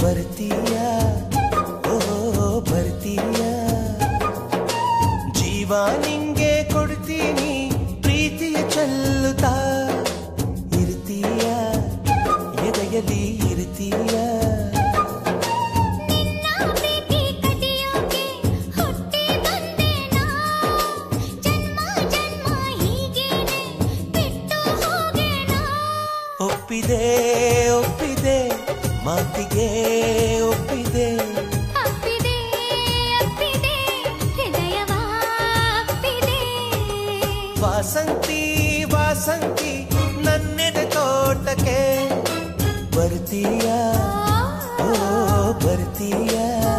ಬರ್ತೀಯ ಓ ಬರ್ತೀಯ ಜೀವ ನಿಂಗೆ ಕೊಡ್ತೀನಿ ಪ್ರೀತಿಯ ಚೆಲ್ಲುತ್ತಾ ಇರ್ತೀಯ ಎದೆಯಲ್ಲಿ ಇರ್ತೀಯ ನಿನ್ನ ಪ್ರೀತಿ ಕದಿಯೋಕೆ ಹುಟ್ಟಿ ಬಂದೆ ನಾ ಜನ್ಮ ಜನ್ಮ ಹೀಗೇನೆ ಬಿಟ್ಟು ಹೋಗೆನಾ ಒಪ್ಪಿದೆ ಒಪ್ಪಿದೆ ಮಾತಿಗೆ ಒಪ್ಪಿದೆ ಅಪ್ಪಿದೆ ಅಪ್ಪಿದೆ ಹೃದಯವ ಅಪ್ಪಿದೆ ವಾಸಂತಿ ವಾಸಂತಿ ನನ್ನೆದೆ ತೋಟಕ್ಕೆ ಬರ್ತೀಯ ಓ ಬರ್ತೀಯ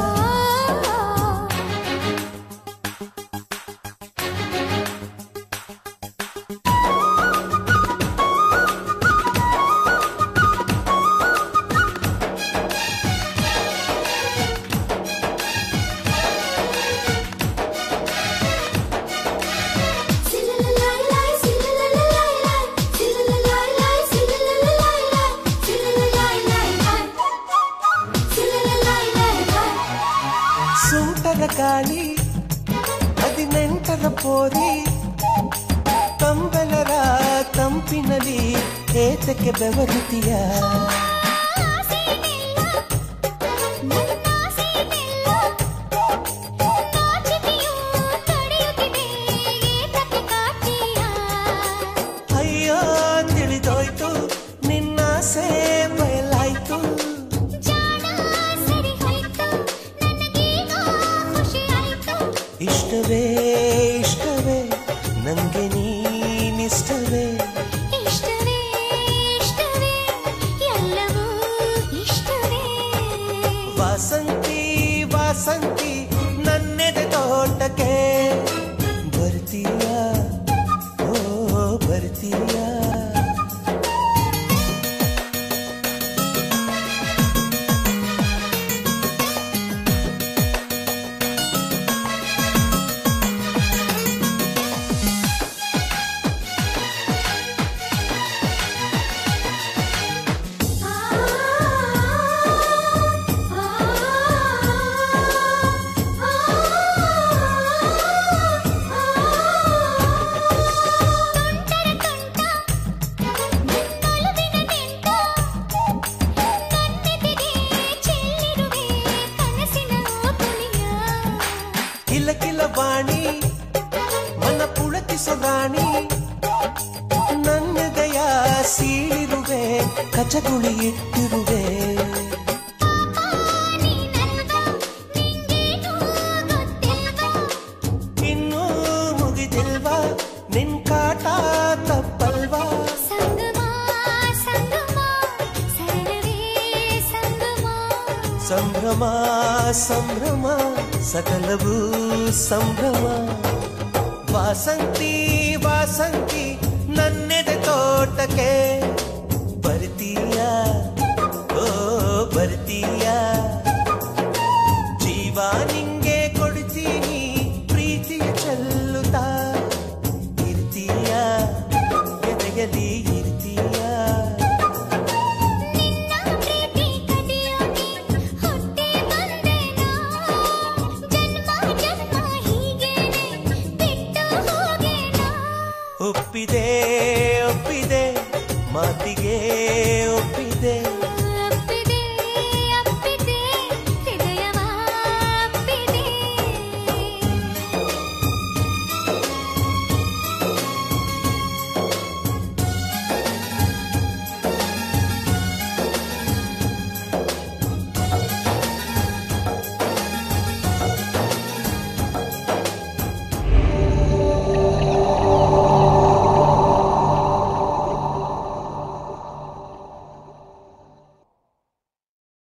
ಸುಂಟರ ಗಾಳಿ ಹದಿನೆಂಟರ ಪೋರಿ ಕಂಬಲರ ಕಂಪಿನಲ್ಲಿ ಏತಕ್ಕೆ ಬೆವರುತ್ತೀಯ ಅಯ್ಯೋ ತಿಳಿದೋಯ್ತು ನಿನ್ನಾಸೆ ಬಯಲಾಯ್ತು ಇಷ್ಟವೇ ಇಷ್ಟವೇ ನಂಗೆ ನೀನಿಷ್ಟವೇ ವಾಸಂತಿ ವಾಸಂತಿ ನನ್ನೆದೆ ತೋಟಕ್ಕೆ ಬರ್ತೀಯ ಓ ಬರ್ತೀಯ ಕಿಲ ಕಿಲ ವಾಣಿ ಮನ ಪುಳಕಿಸೋ ರಾಣಿ ನನ್ನೆದೆಯ ಸೀಳಿರುವೆ ಕಚಗುಳಿ ಇಟ್ಟಿರುವೆ ಇನ್ನೂ ಮುಗಿದಿಲ್ವಾ ನಿನ್ ಕಾಟ ತಪ್ಪಲ್ವಾ ಸಂಭ್ರಮ ಸಂಭ್ರಮ ಸಕಲವೂ ಸಂಭ್ರಮ ವಾಸಂತಿ ವಾಸಂತಿ ನನ್ನೆದೆ ತೋಟಕ್ಕೆ ಬರ್ತೀಯ ಓ ಬರ್ತೀಯ ಜೀವ ನಿಂಗೆ